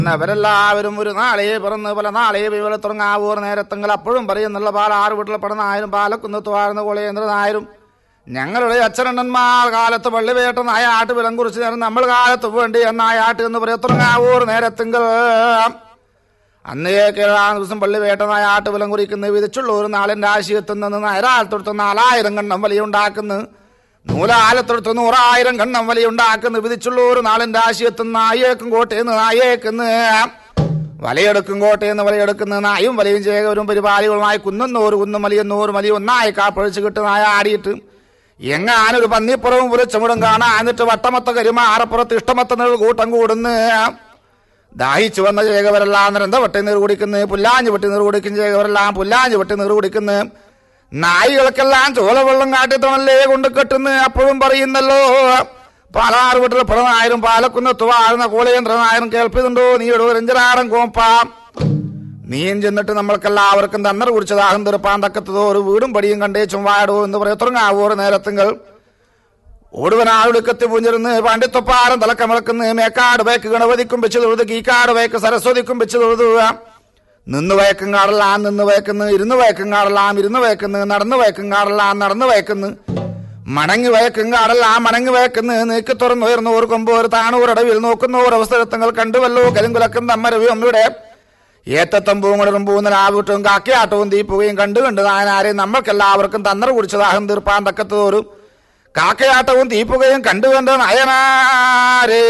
അവരെല്ലാവരും ഒരു നാളെ പിറന്ന് പല നാളെ വിവല തുടങ്ങാവൂർ നേരത്തെങ്കിൽ അപ്പോഴും പറയുന്നുള്ള പാൽ ആറ് വീട്ടിൽ പടനായാലും പാലക്കുന്നത്ത് വാഴുന്ന കൊളയേന്ദ്രനായാലും ഞങ്ങളുടെ അച്ഛനണ്ണന്മാർ കാലത്ത് പള്ളിവേട്ട നായ ആട്ട് വിലം കുറിച്ച് നേരം നമ്മൾ കാലത്ത് വേണ്ടി എന്നായാട്ട് എന്ന് പറയ തുടങ്ങാവൂർ നേരത്തെങ്കിൽ അന്നേക്ക് ആ ദിവസം പള്ളി വേട്ടനായ ആട്ട് വിലം കുറിക്കുന്നു വിധിച്ചുള്ള ഒരു നാളിന്റെ ആശയത്തിൽ നിന്ന് നാലായിരത്തൊടുത്ത് നാലായിരം കണ്ണം വലിയ ഉണ്ടാക്കുന്നു നൂലാലത്തൊടുത്ത് നൂറായിരം കണ്ണം വലിയ ഉണ്ടാക്കുന്നു വിധിച്ചുള്ള ഒരു നാളിന്റെ ആശയത്തിൽ നായേക്കും കോട്ടയെന്ന് നായേക്കുന്ന് വലയെടുക്കും കോട്ടയെന്ന് വലയെടുക്കുന്ന നായും വലയും ചേകവരും പരിപാടികളുമായി കുന്നൂറ് കുന്നും വലിയെന്നൂറ് വലിയ ഒന്നായി കാപ്പഴിച്ച് കിട്ടുന്ന നായ ആടിയിട്ട് എങ്ങാനൊരു പന്നിപ്പുറവും പുരച്ചമുടും കാണാൻ എന്നിട്ട് വട്ടമത്ത കരിമ ആറപ്പുറത്ത് ഇഷ്ടമത്ത നീൾ കൂട്ടം കൂടുന്ന് ദാഹിച്ചു വന്ന ചേകവരെല്ലാം നിരന്ത വെട്ടി നീർ കുടിക്കുന്നു പുല്ലാഞ്ഞ് വെട്ടി നീർ കുടിക്കും ചേകവരെല്ലാം പുല്ലാഞ്ഞ് വെട്ടി നീർ കുടിക്കുന്നു നായികൾക്കെല്ലാം ചോലവെള്ളം കാട്ടിത്തണല്ലേ കൊണ്ട് കെട്ടുന്നു അപ്പോഴും പറയുന്നല്ലോ പാലാറ് വീട്ടിൽ പിറന്നായാലും പാലക്കുന്നത്ത് വാഴുന്ന കോളേന്ദ്രനായാലും കേൾപ്പിതുണ്ടോ നീ ഒരു രഞ്ജനാടൻ കോപ്പാം നീയും ചെന്നിട്ട് നമ്മൾക്കെല്ലാവർക്കും തന്നർ കുടിച്ചതാകും തീർപ്പാൻ തക്കത്തതോ ഒരു വീടും പടിയും കണ്ടേച്ചും വാടോ എന്ന് പറയ തുടങ്ങാവൂർ നേരത്തുങ്ങൾ ഓടുവനാളുക്കത്തി പൂഞ്ഞിരുന്ന് പാണ്ഡിത്തൊപ്പാരം തലക്കമിളക്കുന്ന് മേക്കാട് വേക്ക് ഗണപതിക്കും വെച്ച് തൊഴുത് കീക്കാട് വേക്ക് സരസ്വതിക്കും വെച്ച് തൊഴുതു നിന്ന് വയക്കും കാടെല്ലാം നിന്ന് വയക്കുന്നു ഇരുന്ന് വയക്കും കാടെല്ലാം ഇരുന്ന് വയക്കുന്നു നടന്ന് വയക്കും കാടെല്ലാം നടന്ന് വയക്കുന്നു മടങ്ങി വയക്കും കാടെല്ലാം മടങ്ങി വയക്കുന്നു നീക്കി തുറന്നു ഉയർന്നു ഒരു കൊമ്പ് ഒരു താണൂരടവിൽ നോക്കുന്ന ഒരു അവസരത്തങ്ങൾ കണ്ടുവല്ലോ കരിങ്കുലക്കും തമ്മരവി അമ്മയുടെ ഏത്തത്തമ്പൂവും കുടറും പൂന്നലാവിട്ടും കാക്കയാട്ടവും തീപ്പുകയും കണ്ടു കണ്ടു നായനാരെ നമ്മൾക്കെല്ലാവർക്കും തന്നറ കുടിച്ചതാകും തീർപ്പാൻ തക്കത്തോറും കാക്കയാട്ടവും തീപ്പുകയും കണ്ടുകണ്ട നയനാരേ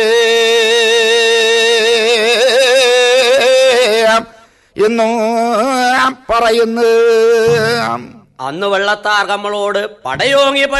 എന്നും പറയുന്നു അന്ന് വെള്ളത്താർ നമ്മളോട് പടയോങ്ങി